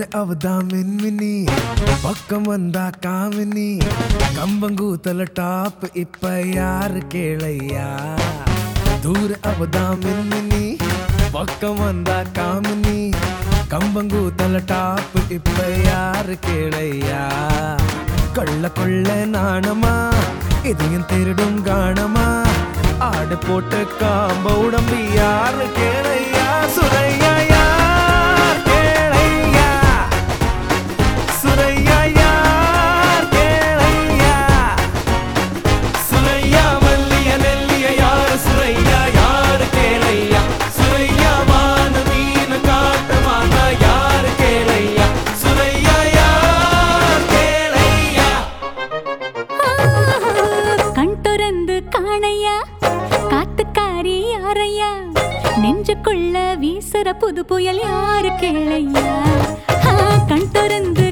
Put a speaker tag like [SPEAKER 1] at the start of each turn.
[SPEAKER 1] அவதான் மின்மினி பக்கம் வந்தா காமினி கம்பங்கூத்தல டாப் இப்ப யாரு கேளையா தூர அவதான் மின்மினி பக்கம் வந்தா காமினி கம்பங்கூத்தல டாப் இப்ப யாரு கேளையா கள்ள கொள்ள நாணமா இதையும் திருடும் காணமா ஆடு போட்டு காம்ப உடம்பு யாரு கேளையா சுரையா யார் கேளையா சுரையா யார் கேளையா சுரையா மல்லிய நெல்லிய யார் சுரையா யார் கேளையா சுரையா மான மீன் காட்டுமான யார் கேளையா சுரையா யார் கேளையா
[SPEAKER 2] கண் திறந்து காணையா காத்துக்காரி யாரையா நெஞ்சுக்குள்ள வீசுற புது புயல் யாரு கேளையா ஆ, கண் திறந்து